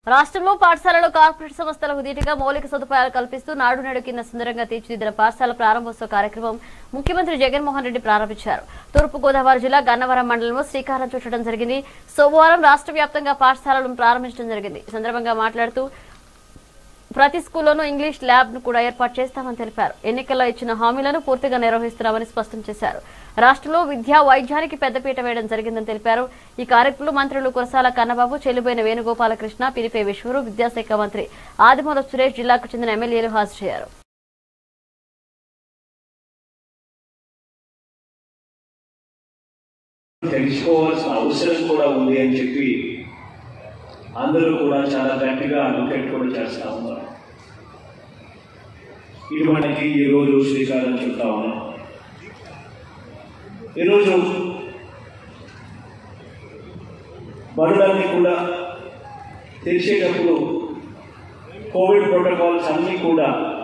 రాష్ట్రంలో పాఠశాలలో కార్పొరేట్ సంస్థలకు ధీటుగా మౌలిక సదుపాయాలు కల్పిస్తూ నాడు నేడు కింద సుందరంగా తీర్చిదిద్దిన పాఠశాల ప్రారంభోత్సవ కార్యక్రమం ముఖ్యమంత్రి జగన్మోహన్ రెడ్డి ప్రారంభించారు తూర్పు గోదావరి జిల్లా గన్నవరం మండలంలో శ్రీకారం చుట్టడం జరిగింది సోమవారం రాష్ట్ర వ్యాప్తంగా పాఠశాలలను ప్రారంభించడం జరిగింది ఈ సందర్భంగా మాట్లాడుతూ ప్రతి స్కూల్లోనూ ఇంగ్లీష్ ల్యాబ్ ను కూడా ఏర్పాటు చేస్తామని తెలిపారు ఎన్నికల్లో ఇచ్చిన హామీలను పూర్తిగా నిర్వహిస్తున్నామని స్పష్టం చేశారు రాష్ట్రంలో విద్యా వైద్యానికి పెద్దపీట వేయడం జరిగిందని తెలిపారు ఈ కార్యక్రమంలో మంత్రులు కురసాల కన్నబాబు చెల్లిపోయిన వేణుగోపాలకృష్ణ పిరిపే విశ్వరు విద్యాశాఖ మంత్రి ఆదిమూల సురేష్ జిల్లాకు చెందిన ఎమ్మెల్యేలు హాజరయ్యారు తెలుసుకోవాల్సిన అవసరం కూడా ఉంది అని చెప్పి అందరూ కూడా చాలా గట్టిగా అడ్వకేట్ కూడా చేస్తా ఉన్నారు ఇది మనకి ఈరోజు శ్రీకారం చుట్టా ఉన్నాం ఈరోజు బడులన్నీ కూడా తెరిచేటప్పుడు కోవిడ్ ప్రోటోకాల్స్ అన్నీ కూడా